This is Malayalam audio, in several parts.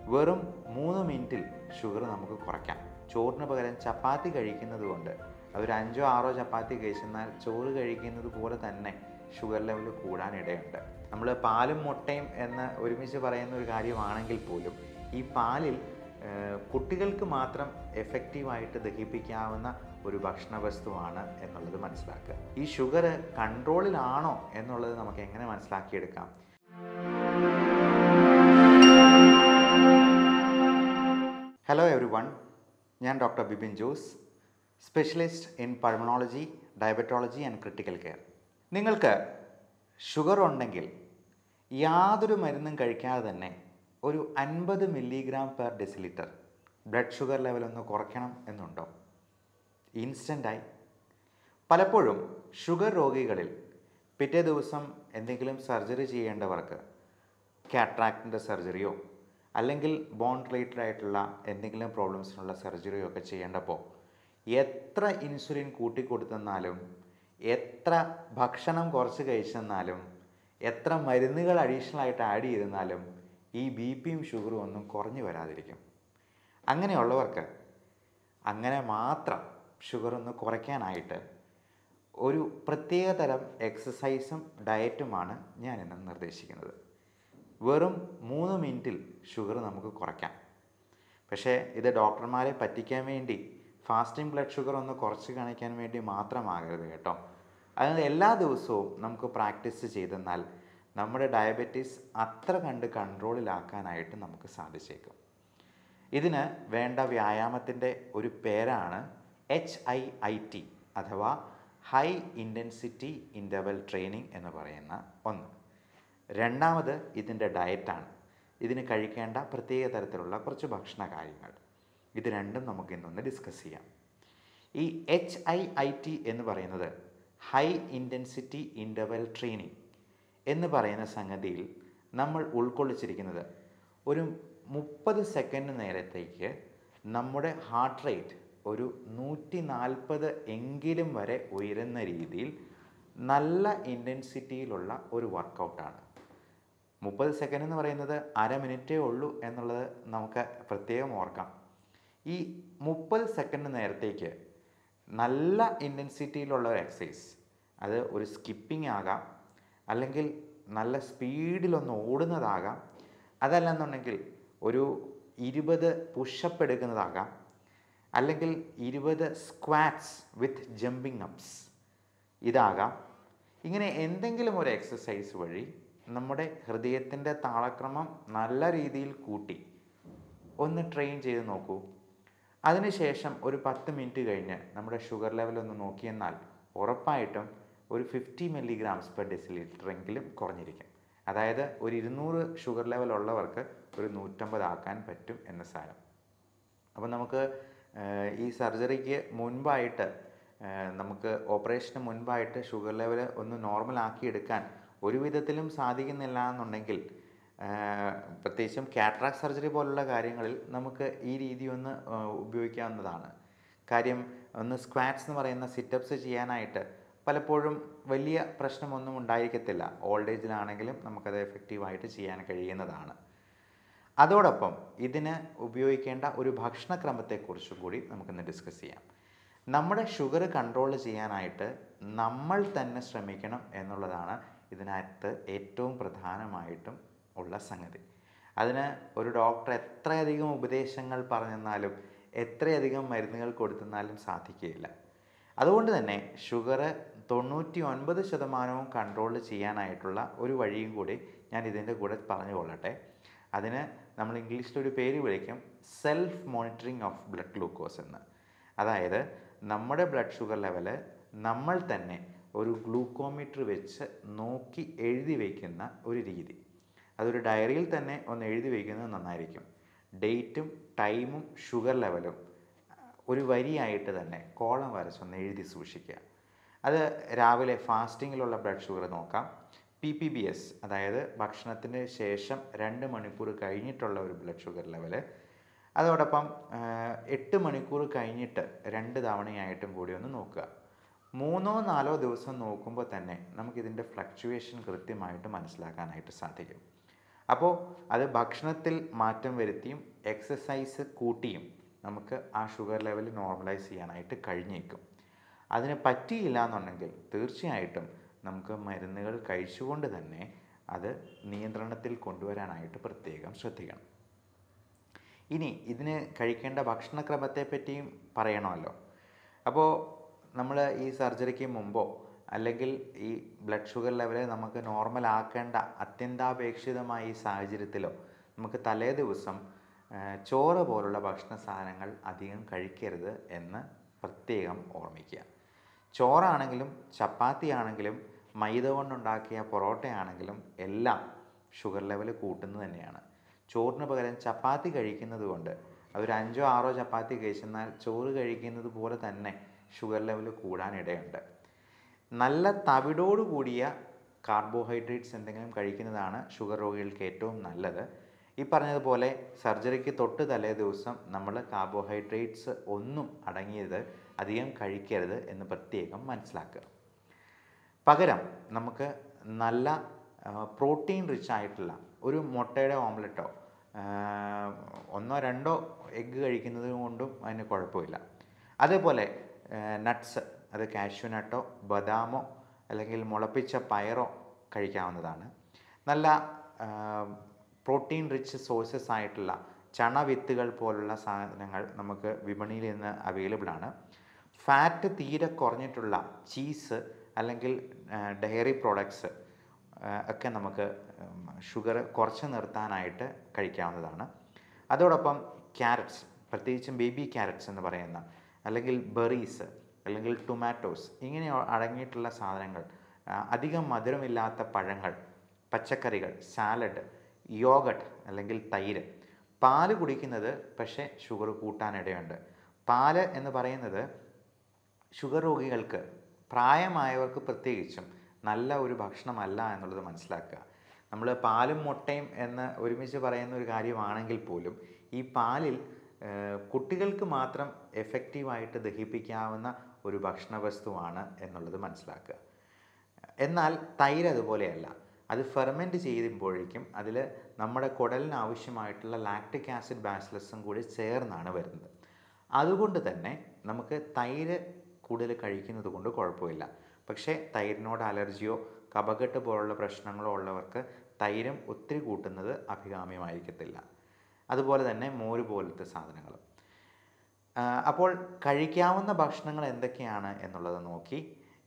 വെറും മൂന്ന് മിനിറ്റിൽ ഷുഗർ നമുക്ക് കുറയ്ക്കാം ചോറിന് പകരം ചപ്പാത്തി കഴിക്കുന്നത് കൊണ്ട് അതൊരു അഞ്ചോ ആറോ ചപ്പാത്തി കഴിച്ചെന്നാൽ ചോറ് കഴിക്കുന്നത് പോലെ തന്നെ ഷുഗർ ലെവൽ കൂടാനിടയുണ്ട് നമ്മൾ പാലും മുട്ടയും എന്ന് ഒരുമിച്ച് പറയുന്ന ഒരു കാര്യമാണെങ്കിൽ പോലും ഈ പാലിൽ ഏഹ്, കുട്ടികൾക്ക് മാത്രം എഫക്റ്റീവായിട്ട് ദഹിപ്പിക്കാവുന്ന ഒരു ഭക്ഷണ വസ്തുവാണ് എന്നുള്ളത് മനസ്സിലാക്കുക ഈ ഷുഗർ കൺട്രോളിലാണോ എന്നുള്ളത് നമുക്ക് എങ്ങനെ മനസ്സിലാക്കിയെടുക്കാം ഹലോ എവറി വൺ ഞാൻ doctor Bipin Jose specialist in pulmonology diabetology and critical care നിങ്ങൾക്ക് ഷുഗർ ഉണ്ടെങ്കിൽ യാതൊരു മരുന്നും കഴിക്കാതെ തന്നെ ഒരു അൻപത് milligram per decilitre blood sugar level ഒന്ന് കുറയ്ക്കണം എന്നുണ്ടോ ഇൻസ്റ്റൻ്റായി പലപ്പോഴും ഷുഗർ രോഗികളിൽ പിറ്റേ ദിവസം എന്തെങ്കിലും സർജറി ചെയ്യേണ്ടവർക്ക് കാട്രാക്റ്റിൻ്റെ സർജറിയോ അല്ലെങ്കിൽ ബോൺ റിലേറ്റഡ് ആയിട്ടുള്ള എന്തെങ്കിലും പ്രോബ്ലംസിനുള്ള സർജറിയോ ഒക്കെ ചെയ്യേണ്ടപ്പോൾ എത്ര ഇൻസുലിൻ കൂട്ടിക്കൊടുത്തെന്നാലും എത്ര ഭക്ഷണം കുറച്ച് കഴിച്ചെന്നാലും എത്ര മരുന്നുകൾ അഡീഷണൽ ആയിട്ട് ആഡ് ചെയ്തെന്നാലും ഈ ബി പിയും ഷുഗറും ഒന്നും കുറഞ്ഞു വരാതിരിക്കും അങ്ങനെയുള്ളവർക്ക് അങ്ങനെ മാത്രം ഷുഗർ ഒന്ന് കുറയ്ക്കാനായിട്ട് ഒരു പ്രത്യേക തരം എക്സസൈസും ഡയറ്റുമാണ് ഞാൻ ഇന്ന് നിർദ്ദേശിക്കുന്നത് വെറും മൂന്ന് മിനിറ്റിൽ ഷുഗർ നമുക്ക് കുറയ്ക്കാം പക്ഷേ ഇത് ഡോക്ടർമാരെ പറ്റിക്കാൻ വേണ്ടി ഫാസ്റ്റിംഗ് ബ്ലഡ് ഷുഗർ ഒന്ന് കുറച്ച് കാണിക്കാൻ വേണ്ടി മാത്രമാകരുത് കേട്ടോ അത് എല്ലാ ദിവസവും നമുക്ക് പ്രാക്ടീസ് ചെയ്തെന്നാൽ നമ്മുടെ ഡയബറ്റീസ് അത്ര കണ്ട് കൺട്രോളിലാക്കാനായിട്ട് നമുക്ക് സാധിച്ചേക്കും ഇതിന് വേണ്ട വ്യായാമത്തിൻ്റെ ഒരു പേരാണ് എച്ച് ഐ ഐ ടി അഥവാ ഹൈ ഇൻറ്റൻസിറ്റി ഇൻ്റർവൽ ട്രെയിനിങ് എന്ന് പറയുന്ന ഒന്ന് രണ്ടാമത് ഇതിൻ്റെ ഡയറ്റാണ് ഇതിന് കഴിക്കേണ്ട പ്രത്യേക തരത്തിലുള്ള കുറച്ച് ഭക്ഷണ കാര്യങ്ങൾ ഇത് രണ്ടും നമുക്ക് ഇന്നൊന്ന് ഡിസ്കസ് ചെയ്യാം ഈ എച്ച് ഐ ഐ ടി എന്ന് പറയുന്നത് ഹൈ ഇൻറ്റൻസിറ്റി ഇൻ്റർവൽ ട്രെയിനിങ് എന്ന് പറയുന്ന സംഗതിയിൽ നമ്മൾ ഉൾക്കൊള്ളിച്ചിരിക്കുന്നത് ഒരു മുപ്പത് സെക്കൻഡ് നേരത്തേക്ക് നമ്മുടെ ഹാർട്ട് റേറ്റ് ഒരു നൂറ്റി നാൽപ്പത് എങ്കിലും വരെ ഉയരുന്ന രീതിയിൽ നല്ല ഇൻറ്റൻസിറ്റിയിലുള്ള ഒരു വർക്കൗട്ടാണ് മുപ്പത് സെക്കൻഡ് എന്ന് പറയുന്നത് അര മിനിറ്റേ ഉള്ളൂ എന്നുള്ളത് നമുക്ക് പ്രത്യേകം ഓർക്കാം ഈ മുപ്പത് സെക്കൻഡ് നേരത്തേക്ക് നല്ല ഇൻറ്റൻസിറ്റിയിലുള്ള ഒരു എക്സസൈസ് അത് ഒരു സ്കിപ്പിംഗ് ആകാം അല്ലെങ്കിൽ നല്ല സ്പീഡിലൊന്ന് ഓടുന്നതാകാം അതല്ലെന്നുണ്ടെങ്കിൽ ഒരു ഇരുപത് പുഷപ്പ് എടുക്കുന്നതാകാം അല്ലെങ്കിൽ ഇരുപത് സ്ക്വാറ്റ്സ് വിത്ത് ജമ്പിങ് അപ്സ് ഇതാകാം ഇങ്ങനെ എന്തെങ്കിലും ഒരു എക്സസൈസ് വഴി നമ്മുടെ ഹൃദയത്തിൻ്റെ താളക്രമം നല്ല രീതിയിൽ കൂട്ടി ഒന്ന് ട്രെയിൻ ചെയ്ത് നോക്കൂ അതിനുശേഷം ഒരു പത്ത് മിനിറ്റ് കഴിഞ്ഞ് നമ്മുടെ ഷുഗർ ലെവൽ ഒന്ന് നോക്കിയെന്നാൽ ഉറപ്പായിട്ടും ഒരു ഫിഫ്റ്റി മില്ലിഗ്രാംസ് പെർ ഡെസിലിറ്ററെങ്കിലും കുറഞ്ഞിരിക്കും അതായത് ഒരു ഇരുന്നൂറ് ഷുഗർ ലെവൽ ഉള്ളവർക്ക് ഒരു നൂറ്റമ്പത് ആക്കാൻ പറ്റും എന്ന് സാരം അപ്പോൾ നമുക്ക് ഏഹ്, ഈ സർജറിക്ക് മുൻപായിട്ട് ഏഹ്, നമുക്ക് ഓപ്പറേഷന് മുൻപായിട്ട് ഷുഗർ ലെവൽ ഒന്ന് നോർമൽ ആക്കി എടുക്കാൻ ഒരു വിധത്തിലും സാധിക്കുന്നില്ല എന്നുണ്ടെങ്കിൽ ഏഹ്, പ്രത്യേകിച്ചും കാട്രാക്ട് സർജറി പോലുള്ള കാര്യങ്ങളിൽ നമുക്ക് ഈ രീതി ഒന്ന് ഏഹ്, ഉപയോഗിക്കാവുന്നതാണ് കാര്യം ഒന്ന് സ്ക്വാറ്റ്സ് എന്ന് പറയുന്ന സിറ്റപ്സ് ചെയ്യാനായിട്ട് പലപ്പോഴും വലിയ പ്രശ്നമൊന്നും ഉണ്ടായിരിക്കത്തില്ല ഓൾഡ് ഏജിലാണെങ്കിലും നമുക്കത് എഫക്റ്റീവായിട്ട് ചെയ്യാൻ കഴിയുന്നതാണ് അതോടൊപ്പം ഇതിന് ഉപയോഗിക്കേണ്ട ഒരു ഭക്ഷണക്രമത്തെക്കുറിച്ചും കൂടി നമുക്കിന്ന് ഡിസ്കസ് ചെയ്യാം നമ്മുടെ ഷുഗർ കൺട്രോൾ ചെയ്യാനായിട്ട് നമ്മൾ തന്നെ ശ്രമിക്കണം എന്നുള്ളതാണ് ഇതിനകത്ത് ഏറ്റവും പ്രധാനമായിട്ടും ഉള്ള സംഗതി അതിന് ഒരു ഡോക്ടർ എത്രയധികം ഉപദേശങ്ങൾ പറഞ്ഞെന്നാലും എത്രയധികം മരുന്നുകൾ കൊടുത്തെന്നാലും സാധിക്കുകയില്ല അതുകൊണ്ട് തന്നെ ഷുഗർ തൊണ്ണൂറ്റി ഒൻപത് ശതമാനവും കൺട്രോൾ ചെയ്യാനായിട്ടുള്ള ഒരു വഴിയും കൂടി ഞാൻ ഇതിൻ്റെ കൂടെ പറഞ്ഞു കൊള്ളട്ടെ അതിന് നമ്മൾ ഇംഗ്ലീഷിൽ ഒരു പേര് വിളിക്കും self monitoring of blood glucose എന്ന് അതായത് നമ്മുടെ ബ്ലഡ് ഷുഗർ ലെവല് നമ്മൾ തന്നെ ഒരു ഗ്ലൂക്കോമീറ്റർ വെച്ച് നോക്കി എഴുതി വയ്ക്കുന്ന ഒരു രീതി അതൊരു ഡയറിയിൽ തന്നെ ഒന്ന് എഴുതി വയ്ക്കുന്നത് നന്നായിരിക്കും ഡേറ്റും ടൈമും ഷുഗർ ലെവലും ഒരു വരിയായിട്ട് തന്നെ കോളം വരച്ചൊന്ന് എഴുതി സൂക്ഷിക്കുക അത് രാവിലെ ഫാസ്റ്റിങ്ങിലുള്ള ബ്ലഡ് ഷുഗർ നോക്കാം പി പി ബി എസ് അതായത് ഭക്ഷണത്തിന് ശേഷം രണ്ട് മണിക്കൂർ കഴിഞ്ഞിട്ടുള്ള ഒരു ബ്ലഡ് ഷുഗർ ലെവല് അതോടൊപ്പം ആ, എട്ട് മണിക്കൂർ കഴിഞ്ഞിട്ട് രണ്ട് തവണയായിട്ടും കൂടി ഒന്ന് നോക്കുക മൂന്നോ നാലോ ദിവസം നോക്കുമ്പോൾ തന്നെ നമുക്കിതിൻ്റെ ഫ്ലക്ച്വേഷൻ കൃത്യമായിട്ട് മനസ്സിലാക്കാനായിട്ട് സാധിക്കും അപ്പോൾ അത് ഭക്ഷണത്തിൽ മാറ്റം വരുത്തിയും എക്സസൈസ് കൂട്ടിയും നമുക്ക് ആ ഷുഗർ ലെവൽ നോർമലൈസ് ചെയ്യാനായിട്ട് കഴിഞ്ഞേക്കും അതിന് പറ്റിയില്ല എന്നുണ്ടെങ്കിൽ തീർച്ചയായിട്ടും നമുക്ക് മരുന്നുകൾ കഴിച്ചുകൊണ്ട് തന്നെ അത് നിയന്ത്രണത്തിൽ കൊണ്ടുവരാനായിട്ട് പ്രത്യേകം ശ്രദ്ധിക്കണം ഇനി ഇതിന് കഴിക്കേണ്ട ഭക്ഷണക്രമത്തെ പറ്റിയും പറയണമല്ലോ അപ്പോൾ നമ്മൾ ഈ സർജറിക്ക് മുമ്പോ അല്ലെങ്കിൽ ഈ ബ്ലഡ് ഷുഗർ ലെവൽ നമുക്ക് നോർമൽ ആക്കേണ്ട അത്യന്താപേക്ഷിതമായ ഈ സാഹചര്യത്തിലോ നമുക്ക് തലേ ദിവസം ആ, ചോറ് പോലുള്ള ഭക്ഷണ സാധനങ്ങൾ അധികം കഴിക്കരുത് എന്ന് പ്രത്യേകം ഓർമ്മിക്കുക ചോറാണെങ്കിലും ചപ്പാത്തി ആണെങ്കിലും മൈദ കൊണ്ടുണ്ടാക്കിയ പൊറോട്ടയാണെങ്കിലും എല്ലാം ഷുഗർ ലെവൽ കൂട്ടുന്നത് തന്നെയാണ് ചോറിന് പകരം ചപ്പാത്തി കഴിക്കുന്നത് കൊണ്ട് അതൊരു അഞ്ചോ ആറോ ചപ്പാത്തി കഴിച്ചെന്നാൽ ചോറ് കഴിക്കുന്നത് പോലെ തന്നെ ഷുഗർ ലെവൽ കൂടാനിടയുണ്ട് നല്ല തവിടോട് കൂടിയ കാർബോഹൈഡ്രേറ്റ്സ് എന്തെങ്കിലും കഴിക്കുന്നതാണ് ഷുഗർ രോഗികൾക്ക് ഏറ്റവും നല്ലത് ഈ പറഞ്ഞതുപോലെ സർജറിക്ക് തൊട്ട് തലേ ദിവസം നമ്മൾ കാർബോഹൈഡ്രേറ്റ്സ് ഒന്നും അടങ്ങിയത് അധികം കഴിക്കരുത് എന്ന് പ്രത്യേകം മനസ്സിലാക്കുക പകരം നമുക്ക് നല്ല പ്രോട്ടീൻ റിച്ച് ആയിട്ടുള്ള ഒരു മുട്ടയുടെ ഓംലെറ്റോ ഒന്നോ രണ്ടോ എഗ്ഗ് കഴിക്കുന്നത് കൊണ്ടും അതിന് കുഴപ്പമില്ല അതേപോലെ നട്ട്സ് അത് കാഷ്യൂ നട്ടോ ബദാമോ അല്ലെങ്കിൽ മുളപ്പിച്ച പയറോ കഴിക്കാവുന്നതാണ് നല്ല പ്രോട്ടീൻ റിച്ച് സോഴ്സസ് ആയിട്ടുള്ള ചണവിത്തുകൾ പോലുള്ള സാധനങ്ങൾ നമുക്ക് വിപണിയിൽ നിന്ന് അവൈലബിൾ ആണ് ഫാറ്റ് തീരെ കുറഞ്ഞിട്ടുള്ള ചീസ് അല്ലെങ്കിൽ ഡയറി പ്രോഡക്ട്സ് ഒക്കെ നമുക്ക് ഷുഗർ കുറച്ച് നിർത്താനായിട്ട് കഴിക്കാവുന്നതാണ് അതോടൊപ്പം ക്യാരറ്റ്സ് പ്രത്യേകിച്ചും ബേബി ക്യാരറ്റ്സ് എന്ന് പറയുന്ന അല്ലെങ്കിൽ ബെറീസ് അല്ലെങ്കിൽ ടൊമാറ്റോസ് ഇങ്ങനെ അടങ്ങിയിട്ടുള്ള സാധനങ്ങൾ ആ, അധികം മധുരമില്ലാത്ത പഴങ്ങൾ പച്ചക്കറികൾ സാലഡ് യോഗട്ട് അല്ലെങ്കിൽ തൈര് പാല് കുടിക്കുന്നത് പക്ഷേ ഷുഗർ കൂട്ടാനിടയുണ്ട് പാല് എന്ന് പറയുന്നത് ഷുഗർ രോഗികൾക്ക് പ്രായമായവർക്ക് പ്രത്യേകിച്ചും നല്ല ഒരു ഭക്ഷണമല്ല എന്നുള്ളത് മനസ്സിലാക്കുക നമ്മൾ പാലും മുട്ടയും എന്ന് ഒരുമിച്ച് പറയുന്ന ഒരു കാര്യമാണെങ്കിൽ പോലും ഈ പാലിൽ ഏഹ്, കുട്ടികൾക്ക് മാത്രം എഫക്റ്റീവായിട്ട് ദഹിപ്പിക്കാവുന്ന ഒരു ഭക്ഷണ വസ്തുവാണ് എന്നുള്ളത് മനസ്സിലാക്കുക എന്നാൽ തൈര് അതുപോലെയല്ല അത് ഫെർമെൻറ്റ് ചെയ്യുമ്പോഴേക്കും അതിൽ നമ്മുടെ കുടലിന് ആവശ്യമായിട്ടുള്ള ലാക്റ്റിക് ആസിഡ് ബാസിലസും കൂടി ചേർന്നാണ് വരുന്നത് അതുകൊണ്ട് തന്നെ നമുക്ക് തൈര് കൂടുതൽ കഴിക്കുന്നത് കൊണ്ട് കുഴപ്പമില്ല പക്ഷേ തൈരിനോട് അലർജിയോ കപകെട്ട് പോലുള്ള പ്രശ്നങ്ങളോ ഉള്ളവർക്ക് തൈരും ഒത്തിരി കൂട്ടുന്നത് അഭികാമ്യമായിരിക്കത്തില്ല അതുപോലെ തന്നെ മോര് പോലത്തെ സാധനങ്ങൾ അപ്പോൾ കഴിക്കാവുന്ന ഭക്ഷണങ്ങൾ എന്തൊക്കെയാണ് എന്നുള്ളത് നോക്കി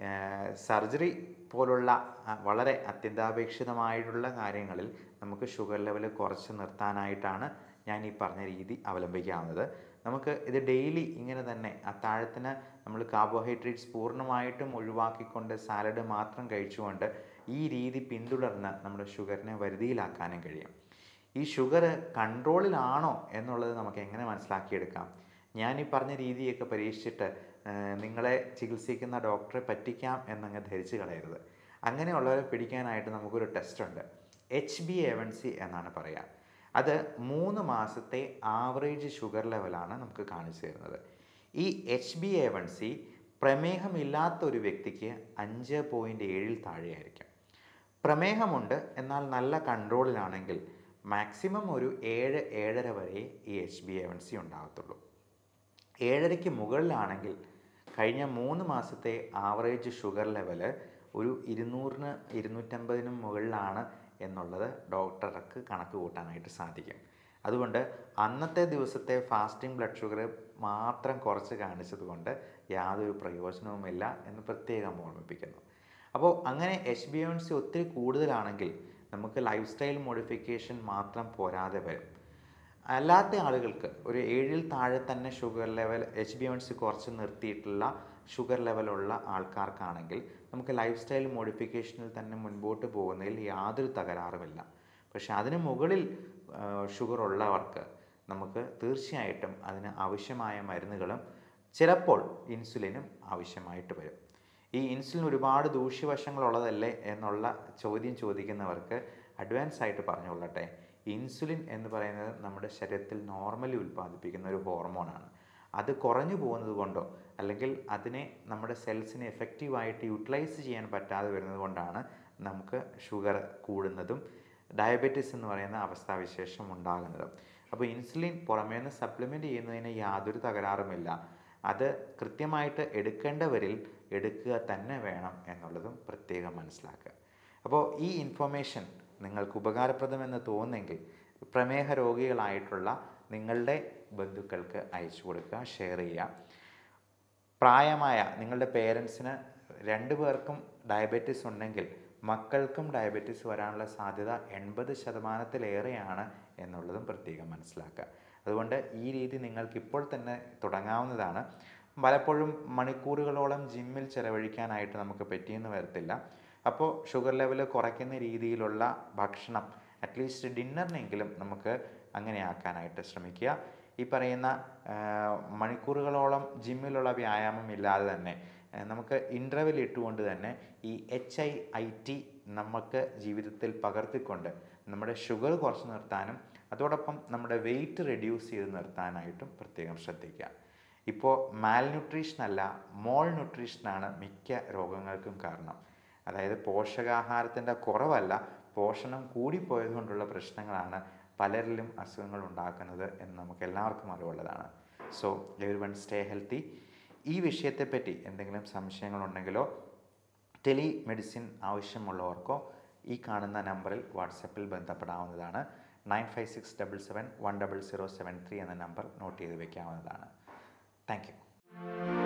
സർജറി പോലുള്ള ആ, വളരെ അത്യന്താപേക്ഷിതമായിട്ടുള്ള കാര്യങ്ങളിൽ നമുക്ക് ഷുഗർ ലെവൽ കുറച്ച് നിർത്താനായിട്ടാണ് ഞാൻ ഈ പറഞ്ഞ രീതി അവലംബിക്കാവുന്നത് നമുക്ക് ഇത് ഡെയിലി ഇങ്ങനെ തന്നെ അത്താഴത്തിന് നമ്മൾ കാർബോഹൈഡ്രേറ്റ്സ് പൂർണ്ണമായിട്ടും ഒഴിവാക്കിക്കൊണ്ട് സാലഡ് മാത്രം കഴിച്ചുകൊണ്ട് ഈ രീതി പിന്തുടർന്ന് നമ്മുടെ ഷുഗറിനെ വരുതിയിലാക്കാനും കഴിയും ഈ ഷുഗർ കൺട്രോളിലാണോ എന്നുള്ളത് നമുക്ക് എങ്ങനെ മനസ്സിലാക്കിയെടുക്കാം ഞാൻ ഈ പറഞ്ഞ രീതിയൊക്കെ പരീക്ഷിച്ചിട്ട് ആ, നിങ്ങളെ ചികിത്സിക്കുന്ന ഡോക്ടറെ പറ്റിക്കാം എന്നങ്ങ് ധരിച്ചു കളയരുത് അങ്ങനെയുള്ളവരെ പിടിക്കാനായിട്ട് നമുക്കൊരു ടെസ്റ്റ് ഉണ്ട് H B A one C എന്നാണ് പറയുക അത് മൂന്ന് മാസത്തെ ആവറേജ് ഷുഗർ ലെവലാണ് നമുക്ക് കാണിച്ചു തരുന്നത് ഈ H B A one C പ്രമേഹമില്ലാത്ത ഒരു വ്യക്തിക്ക് അഞ്ച് പോയിൻറ്റ് ഏഴിൽ താഴെയായിരിക്കും പ്രമേഹമുണ്ട് എന്നാൽ നല്ല കൺട്രോളിലാണെങ്കിൽ മാക്സിമം ഒരു ഏഴ് ഏഴര വരെ ഈ H B A one C ഉണ്ടാകത്തുള്ളൂ ഏഴരയ്ക്ക് മുകളിലാണെങ്കിൽ കഴിഞ്ഞ മൂന്ന് മാസത്തെ ആവറേജ് ഷുഗർ ലെവല് ഒരു ഇരുന്നൂറിന് ഇരുന്നൂറ്റമ്പതിനും മുകളിലാണ് എന്നുള്ളത് ഡോക്ടർക്ക് കണക്ക് കൂട്ടാനായിട്ട് സാധിക്കും അതുകൊണ്ട് അന്നത്തെ ദിവസത്തെ ഫാസ്റ്റിംഗ് ബ്ലഡ് ഷുഗർ മാത്രം കുറച്ച് കാണിച്ചത് കൊണ്ട് യാതൊരു പ്രയോജനവുമില്ല എന്ന് പ്രത്യേകം ഓർമ്മിപ്പിക്കുന്നു അപ്പോൾ അങ്ങനെ എച്ച് ബി എൻ സി ഒത്തിരി കൂടുതലാണെങ്കിൽ നമുക്ക് ലൈഫ് സ്റ്റൈൽ മോഡിഫിക്കേഷൻ മാത്രം പോരാതെ വരും അല്ലാത്ത ആളുകൾക്ക് ഒരു ഏഴിൽ താഴെ തന്നെ sugar level H B N C കുറച്ച് നിർത്തിയിട്ടുള്ള ഷുഗർ ലെവലുള്ള ആൾക്കാർക്കാണെങ്കിൽ നമുക്ക് ലൈഫ് സ്റ്റൈൽ മോഡിഫിക്കേഷനിൽ തന്നെ മുൻപോട്ട് പോകുന്നതിൽ യാതൊരു തകരാറുമില്ല പക്ഷെ അതിന് മുകളിൽ ഷുഗർ ഉള്ളവർക്ക് നമുക്ക് തീർച്ചയായിട്ടും അതിന് ആവശ്യമായ മരുന്നുകളും ചിലപ്പോൾ ഇൻസുലിനും ആവശ്യമായിട്ട് വരും ഈ ഇൻസുലിൻ ഒരുപാട് ദൂഷ്യവശങ്ങളുള്ളതല്ലേ എന്നുള്ള ചോദ്യം ചോദിക്കുന്നവർക്ക് അഡ്വാൻസ് ആയിട്ട് പറഞ്ഞുകൊള്ളട്ടെ ഇൻസുലിൻ എന്ന് പറയുന്നത് നമ്മുടെ ശരീരത്തിൽ നോർമലി ഉൽപ്പാദിപ്പിക്കുന്ന ഒരു ഹോർമോണാണ് അത് കുറഞ്ഞു പോകുന്നത് കൊണ്ടോ അല്ലെങ്കിൽ അതിനെ നമ്മുടെ സെൽസിനെ എഫക്റ്റീവായിട്ട് യൂട്ടിലൈസ് ചെയ്യാൻ പറ്റാതെ വരുന്നത് കൊണ്ടാണ് നമുക്ക് ഷുഗർ കൂടുന്നതും ഡയബറ്റീസ് എന്ന് പറയുന്ന അവസ്ഥാവിശേഷം ഉണ്ടാകുന്നത് അപ്പോൾ ഇൻസുലിൻ പുറമേ നിന്ന് സപ്ലിമെൻറ്റ് ചെയ്യുന്നതിന് യാതൊരു തകരാറുമില്ല അത് കൃത്യമായിട്ട് എടുക്കേണ്ടവരിൽ എടുക്കുക തന്നെ വേണം എന്നുള്ളതും പ്രത്യേകം മനസ്സിലാക്കുക അപ്പോൾ ഈ ഇൻഫർമേഷൻ നിങ്ങൾക്ക് ഉപകാരപ്രദമെന്ന് തോന്നുന്നെങ്കിൽ പ്രമേഹ രോഗികളായിട്ടുള്ള നിങ്ങളുടെ ബന്ധുക്കൾക്ക് അയച്ചു കൊടുക്കുക ഷെയർ ചെയ്യുക പ്രായമായ നിങ്ങളുടെ പേരൻസിന് രണ്ടു പേർക്കും ഡയബറ്റീസ് ഉണ്ടെങ്കിൽ മക്കൾക്കും ഡയബറ്റീസ് വരാനുള്ള സാധ്യത എൺപത് ശതമാനത്തിലേറെയാണ് എന്നുള്ളതും പ്രത്യേകം മനസ്സിലാക്കുക അതുകൊണ്ട് ഈ രീതി നിങ്ങൾക്ക് ഇപ്പോൾ തന്നെ തുടങ്ങാവുന്നതാണ് പലപ്പോഴും മണിക്കൂറുകളോളം ജിമ്മിൽ ചെലവഴിക്കാനായിട്ട് നമുക്ക് പറ്റിയെന്ന് വരത്തില്ല അപ്പോൾ ഷുഗർ ലെവൽ കുറയ്ക്കുന്ന രീതിയിലുള്ള ഭക്ഷണം അറ്റ്ലീസ്റ്റ് ഡിന്നറിനെങ്കിലും നമുക്ക് അങ്ങനെ ആക്കാനായിട്ട് ശ്രമിക്കുക ഈ പറയുന്ന ആ, മണിക്കൂറുകളോളം ജിമ്മിലുള്ള വ്യായാമം ഇല്ലാതെ തന്നെ ആ, നമുക്ക് ഇൻ്റർവെൽ ഇട്ടുകൊണ്ട് തന്നെ ഈ എച്ച് ഐ ഐ ടി നമുക്ക് ജീവിതത്തിൽ പകർത്തിക്കൊണ്ട് നമ്മുടെ ഷുഗർ കുറച്ച് നിർത്താനും അതോടൊപ്പം നമ്മുടെ വെയിറ്റ് റെഡ്യൂസ് ചെയ്ത് നിർത്താനായിട്ടും പ്രത്യേകം ശ്രദ്ധിക്കുക ഇപ്പോൾ മാൽന്യൂട്രീഷൻ അല്ല മോൾ ന്യൂട്രീഷനാണ് മിക്ക രോഗങ്ങൾക്കും കാരണം അതായത് പോഷകാഹാരത്തിൻ്റെ കുറവല്ല പോഷണം കൂടിപ്പോയത് കൊണ്ടുള്ള പ്രശ്നങ്ങളാണ് പലരിലും അസുഖങ്ങൾ ഉണ്ടാക്കുന്നത് എന്ന് നമുക്ക് എല്ലാവർക്കും അറിവുള്ളതാണ് so everyone stay healthy ഈ വിഷയത്തെപ്പറ്റി എന്തെങ്കിലും സംശയങ്ങളുണ്ടെങ്കിലോ ടെലി മെഡിസിൻ ആവശ്യമുള്ളവർക്കോ ഈ കാണുന്ന നമ്പറിൽ വാട്സപ്പിൽ ബന്ധപ്പെടാവുന്നതാണ് nine five six double seven one double zero seven three എന്ന നമ്പർ നോട്ട് ചെയ്ത് വെക്കാവുന്നതാണ് താങ്ക് യു